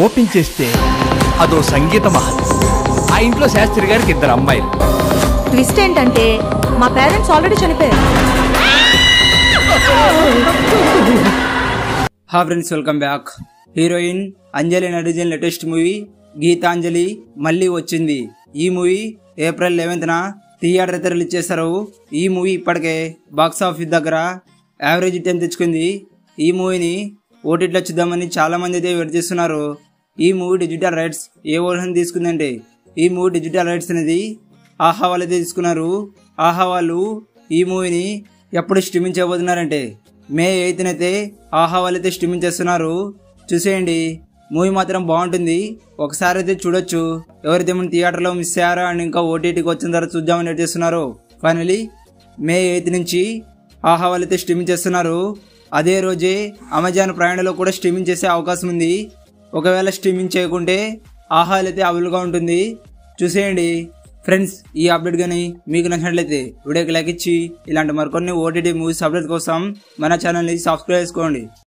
open చేస్తే అదో సంగీత మహల్ ఆ ఇంట్లో శాస్త్రి గారికి ఇద్దరు అమ్మాయిలు ట్విస్ట్ ఏంటంటే మా పేరెంట్స్ ఆల్రెడీ చనిపోయారు హా friends welcome back heroine Anjali నడిజన్ లేటెస్ట్ మూవీ గీతాంజలి మళ్ళీ వచ్చింది ఈ మూవీ ఏప్రిల్ లెవెన్త్న థియేటర్ అయితే రిలీజ్ చేస్తారు ఈ మూవీ ఇప్పటికే బాక్స్ ఆఫీస్ దగ్గర యావరేజ్ టైం తెచ్చుకుంది ఈ మూవీని ఓటీటీలో చూద్దామని చాలా మంది అయితే వెయిట్ చేస్తున్నారు ఈ మూవీ డిజిటల్ రైట్స్ ఏ వర్షన్ తీసుకుందంటే ఈ మూవీ డిజిటల్ రైట్స్ అనేది ఆహా వాళ్ళు అయితే తీసుకున్నారు ఆహా వాళ్ళు ఈ మూవీని ఎప్పుడు స్ట్రీమింగ్ చేయబోతున్నారంటే మే ఎయిత్ అయితే ఆహా వాళ్ళు అయితే స్ట్రీమింగ్ చేస్తున్నారు చూసేయండి మూవీ మాత్రం బాగుంటుంది ఒకసారి అయితే చూడొచ్చు ఎవరైతే మన థియేటర్లో మిస్ అయ్యారో అండ్ ఇంకా ఓటీటీకి వచ్చిన తర్వాత చూద్దామని వెయిట్ చేస్తున్నారు ఫైనలీ మే ఎయిత్ నుంచి ఆహా వాళ్ళు అయితే స్ట్రీమింగ్ చేస్తున్నారు అదే రోజే అమెజాన్ ప్రయాణంలో కూడా స్ట్రీమింగ్ చేసే అవకాశం ఉంది ఒకవేళ స్ట్రీమింగ్ చేయకుంటే ఆహా అయితే అవైలబుల్గా ఉంటుంది చూసేయండి ఫ్రెండ్స్ ఈ అప్డేట్ కానీ మీకు నచ్చినట్లయితే వీడియోకి లైక్ ఇచ్చి ఇలాంటి మరికొన్ని ఓటీటీ మూవీస్ అప్డేట్ కోసం మన ఛానల్ని సబ్స్క్రైబ్ చేసుకోండి